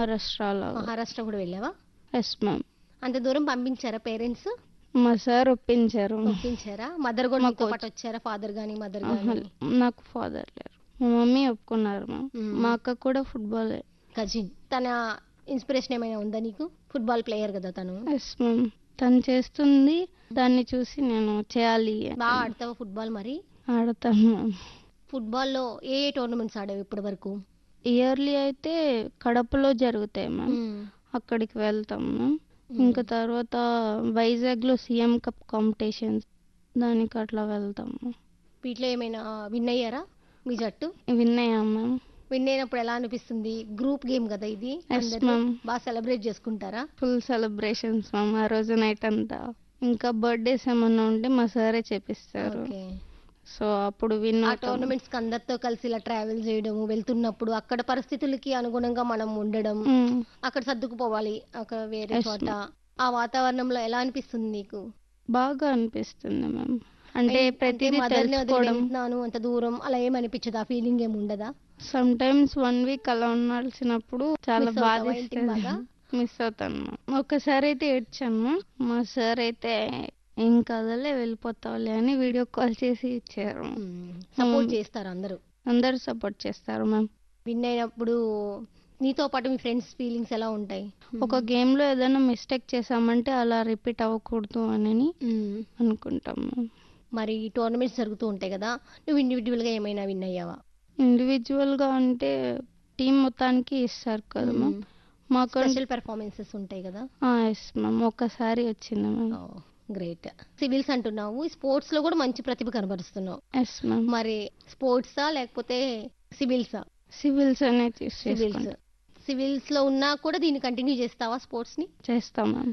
మహారాష్ట్రలో మహారాష్ట్ర కూడా వెళ్ళావా ఎస్ మ్యామ్ అంత దూరం పంపించారా పేరెంట్స్ మా సార్ ఒప్పించారు ఒప్పించారా మదర్ కూడా మా మీతో coach. పాటు వచ్చారా ఫాదర్ గానీ మదర్ ఆహా, గానీ నాకు ఫాదర్ లేరు మా మమ్మీ ఒప్పుకున్నారు మ్యామ్ మ్మ్. మా అక్క కూడా ఫుట్బాల్ కజిన్ తన ఇన్స్పిరేషన్ ఏమైనా ఉందా నీకు ఫుట్బాల్ ప్లేయర్ కదా తను ఎస్ మ్యామ్ తను చేస్తుంది దాన్ని చూసి నేను చేయాలి అని బాగా ఆడతావా ఫుట్బాల్ మరి ఆడతాను మ్యామ్ ఫుట్బాల్లో ఏ ఏ టోర్నమెంట్స్ ఆడావు ఇప్పటి వరకు ఇయర్లీ అయితే కడపలో జరుగుతాయి మ్యామ్ అక్కడికి వెళ్తాం మ్యామ్ ఇంకా తర్వాత వైజాగ్లో సీఎం కప్ కాంపిటీషన్స్ దానికి అట్లా వెళ్తాం వీటిలో ఏమైనా విన్ అయ్యారా మీ జట్టు విన్ అయ్యాం మ్యామ్ విన్ అయినప్పుడు ఎలా అనిపిస్తుంది గ్రూప్ గేమ్ కదా ఇది Yes, అందరూ ma'am. బాగా సెలబ్రేట్ చేసుకుంటారా ఫుల్ సెలబ్రేషన్స్ మ్యామ్ ఆ రోజు నైట్ అంతా ఇంకా బర్త్డేస్ ఏమన్నా ఉంటే మా సారే చేపిస్తారు ఓకే సో అప్పుడు విన్ ఆ టోర్నమెంట్స్ కి అందరితో కలిసి ఇలా ట్రావెల్ చేయడం వెళ్తున్నప్పుడు అక్కడ పరిస్థితులకి అనుగుణంగా మనం ఉండడం అక్కడ సర్దుకుపోవాలి అక్కడ వేరే Yes, చోట ఆ వాతావరణంలో ఎలా అనిపిస్తుంది నీకు బాగా అనిపిస్తుంది మ్యామ్ అంటే అంటే ప్రతిదీ mother ని వదిలి తెలుసుకోవడం వెళ్తున్నాను అంత దూరం అలా ఏమనిపించదు ఆ ఫీలింగ్ ఏమి ఉండదా సమ్ టైమ్స్ వన్ వీక్ అలా ఉండాల్సినప్పుడు చాలా Miss అవుతావా ఇంటికి బాగా? బాధ మిస్ అవుతాను మ్యామ్ ఒకసారి అయితే ఏడ్చాను మా సార్ అయితే ఏం కాదులే వెళ్ళిపోతావులే అని వీడియో కాల్ చేసి ఇచ్చారు సపోర్ట్ Hmm. చేస్తారు అందరూ అందరూ సపోర్ట్ చేస్తారు మ్యామ్ విన్ అయినప్పుడు నీతో పాటు మీ ఫ్రెండ్స్ ఫీలింగ్స్ ఎలా ఉంటాయి ఒక గేమ్ లో ఏదైనా మిస్టేక్ చేసామంటే అలా రిపీట్ అవ్వకూడదు అని మ్మ్. అనుకుంటాం మ్యామ్ మరి టోర్నమెంట్స్ జరుగుతూ ఉంటాయి కదా నువ్వు ఇండివిజువల్ గా ఏమైనా విన్ అయ్యావా ఇండివిజువల్ గా అంటే టీం మొత్తానికి ఇస్తారు కదా మ్యామ్ మాకు స్పెషల్ పెర్ఫార్మెన్సెస్ ఉంటాయి కదా ఎస్ మ్యామ్ ఒక్కసారి వచ్చింది మ్యామ్ గ్రేట్ సివిల్స్ అంటున్నావు స్పోర్ట్స్ లో కూడా మంచి ప్రతిభ కనబరుస్తున్నావు ఎస్ మ్యామ్ మరి స్పోర్ట్సా లేకపోతే సివిల్సా సివిల్స్ అనే చూస్ సివిల్స్ చేసుకుంటా సివిల్స్ లో ఉన్నా కూడా దీన్ని కంటిన్యూ చేస్తావా స్పోర్ట్స్ ని చేస్తాం మ్యామ్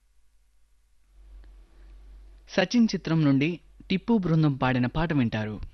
సచిన్ చిత్రం నుండి టిప్పు బృందం పాడిన పాట వింటారు